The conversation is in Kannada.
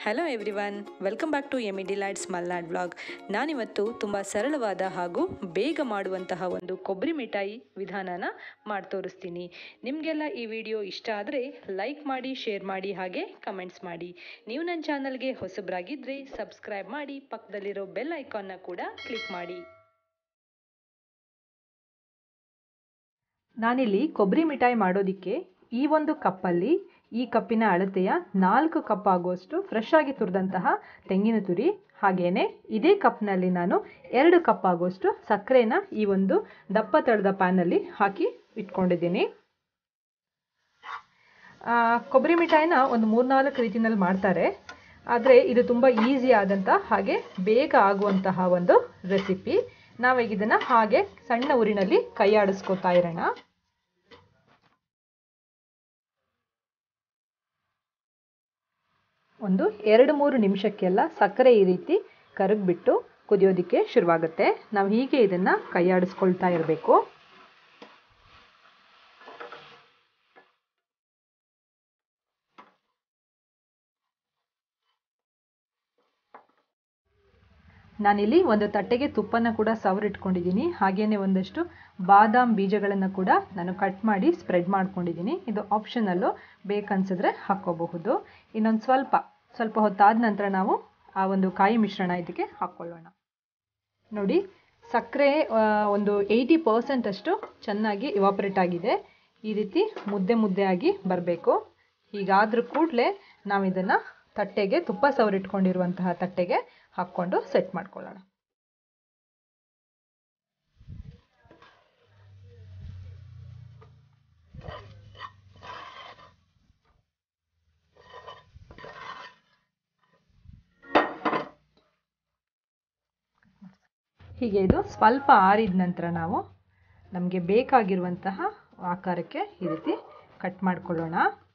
hello everyone welcome back to M E delights Malnad vlog ನಾನಿವತ್ತು ತುಂಬ ಸರಳವಾದ ಹಾಗೂ ಬೇಗ ಮಾಡುವಂತಹ ಒಂದು ಕೊಬ್ಬರಿ ಮಿಠಾಯಿ ವಿಧಾನನ ಮಾಡಿ ತೋರಿಸ್ತೀನಿ ನಿಮಗೆಲ್ಲ ಈ ವಿಡಿಯೋ ಇಷ್ಟ ಆದರೆ ಲೈಕ್ ಮಾಡಿ ಶೇರ್ ಮಾಡಿ ಹಾಗೆ ಕಮೆಂಟ್ಸ್ ಮಾಡಿ ನೀವು ನನ್ನ ಚಾನಲ್ಗೆ ಹೊಸಬ್ರಾಗಿದ್ದರೆ ಸಬ್ಸ್ಕ್ರೈಬ್ ಮಾಡಿ ಪಕ್ಕದಲ್ಲಿರೋ ಬೆಲ್ ಐಕಾನ್ನ ಕೂಡ ಕ್ಲಿಕ್ ಮಾಡಿ ನಾನಿಲ್ಲಿ ಕೊಬ್ಬರಿ ಮಿಠಾಯಿ ಮಾಡೋದಕ್ಕೆ ಈ ಒಂದು ಕಪ್ಪಲ್ಲಿ ಈ ಕಪ್ಪಿನ ಅಳತೆಯ ನಾಲ್ಕು ಕಪ್ ಆಗುವಷ್ಟು ಫ್ರೆಶ್ ಆಗಿ ತುರಿದಂತಹ ತೆಂಗಿನ ತುರಿ ಹಾಗೇನೆ ಇದೇ ಕಪ್ನಲ್ಲಿ ನಾನು ಎರಡು ಕಪ್ ಆಗುವಷ್ಟು ಸಕ್ಕರೆನ ಈ ಒಂದು ದಪ್ಪ ತಳೆದ ಪ್ಯಾನಲ್ಲಿ ಹಾಕಿ ಇಟ್ಕೊಂಡಿದ್ದೀನಿ ಕೊಬ್ಬರಿ ಮಿಠಾಯಿನ ಒಂದು ಮೂರ್ನಾಲ್ಕು ರೀತಿನಲ್ಲಿ ಮಾಡ್ತಾರೆ ಆದರೆ ಇದು ತುಂಬ ಈಸಿ ಆದಂಥ ಹಾಗೆ ಬೇಗ ಆಗುವಂತಹ ಒಂದು ರೆಸಿಪಿ ನಾವೀಗ ಇದನ್ನು ಹಾಗೆ ಸಣ್ಣ ಊರಿನಲ್ಲಿ ಕೈ ಆಡಿಸ್ಕೊತಾ ಇರೋಣ ಒಂದು ಎರಡು ಮೂರು ನಿಮಿಷಕ್ಕೆಲ್ಲ ಸಕ್ಕರೆ ಈ ರೀತಿ ಕರಗಿಬಿಟ್ಟು ಕುದಿಯೋದಕ್ಕೆ ಶುರುವಾಗುತ್ತೆ ನಾವು ಹೀಗೆ ಇದನ್ನು ಕೈಯಾಡಿಸ್ಕೊಳ್ತಾ ಇರಬೇಕು ನಾನಿಲ್ಲಿ ಒಂದು ತಟ್ಟೆಗೆ ತುಪ್ಪನ ಕೂಡ ಸವರಿಟ್ಕೊಂಡಿದ್ದೀನಿ ಹಾಗೆಯೇ ಒಂದಷ್ಟು ಬಾದಾಮ್ ಬೀಜಗಳನ್ನು ಕೂಡ ನಾನು ಕಟ್ ಮಾಡಿ ಸ್ಪ್ರೆಡ್ ಮಾಡ್ಕೊಂಡಿದ್ದೀನಿ ಇದು ಆಪ್ಷನಲ್ಲು ಬೇಕನ್ಸಿದ್ರೆ ಹಾಕ್ಕೋಬಹುದು ಇನ್ನೊಂದು ಸ್ವಲ್ಪ ಸ್ವಲ್ಪ ಹೊತ್ತಾದ ನಂತರ ನಾವು ಆ ಒಂದು ಕಾಯಿ ಮಿಶ್ರಣ ಇದಕ್ಕೆ ಹಾಕ್ಕೊಳ್ಳೋಣ ನೋಡಿ ಸಕ್ಕರೆ ಒಂದು ಏಯ್ಟಿ ಪರ್ಸೆಂಟ್ ಅಷ್ಟು ಚೆನ್ನಾಗಿ ಇವಾಪ್ರೇಟ್ ಆಗಿದೆ ಈ ರೀತಿ ಮುದ್ದೆ ಮುದ್ದೆ ಆಗಿ ಬರಬೇಕು ಹೀಗಾದ್ರೂ ಕೂಡಲೇ ನಾವು ಇದನ್ನು ತಟ್ಟೆಗೆ ತುಪ್ಪ ಸವರಿಟ್ಕೊಂಡಿರುವಂತಹ ತಟ್ಟೆಗೆ ಹಾಕ್ಕೊಂಡು ಸೆಟ್ ಮಾಡ್ಕೊಳ್ಳೋಣ ಹೀಗೆ ಇದು ಸ್ವಲ್ಪ ಆರಿದ ನಂತರ ನಾವು ನಮಗೆ ಬೇಕಾಗಿರುವಂತಹ ಆಕಾರಕ್ಕೆ ಈ ರೀತಿ ಕಟ್ ಮಾಡ್ಕೊಳ್ಳೋಣ